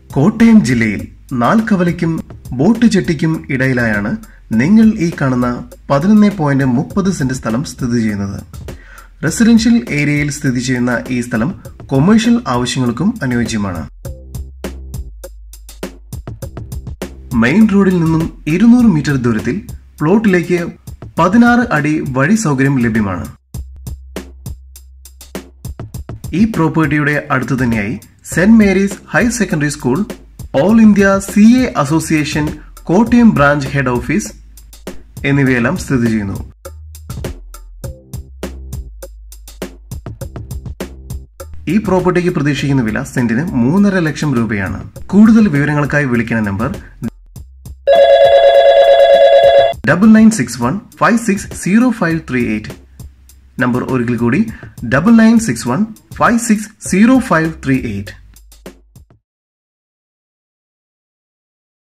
കോട്ടയം ജില്ലയിൽ നാൽക്കവലയ്ക്കും ബോട്ട് ചെട്ടിക്കും ഇടയിലായാണ് നിങ്ങൾ ഈ കാണുന്ന പതിനൊന്ന് പോയിന്റ് മുപ്പത് സെന്റ് സ്ഥലം സ്ഥിതി ചെയ്യുന്നത് റെസിഡൻഷ്യൽ ഏരിയയിൽ സ്ഥിതി ചെയ്യുന്ന ഈ സ്ഥലം കൊമേഴ്ഷ്യൽ ആവശ്യങ്ങൾക്കും അനുയോജ്യമാണ് മെയിൻ റോഡിൽ നിന്നും ഇരുന്നൂറ് മീറ്റർ ദൂരത്തിൽ പ്ലോട്ടിലേക്ക് പതിനാറ് അടി വഴി സൗകര്യം ലഭ്യമാണ് ഈ പ്രോപ്പർട്ടിയുടെ അടുത്തു തന്നെയായി saint Mary's higher secondary school all India C A association Kottayam branch head office എന്നിവയെല്ലാം സ്ഥിതി ചെയ്യുന്നു ഈ പ്രോപ്പർട്ടിക്ക് പ്രതീക്ഷിക്കുന്ന വില സെന്റിന് മൂന്നര ലക്ഷം രൂപയാണ് കൂടുതൽ വിവരങ്ങൾക്കായി വിളിക്കുന്ന number double nine six one five six zero five three eight number ഒരിക്കൽ കൂടി double nine six one five six zero five three eight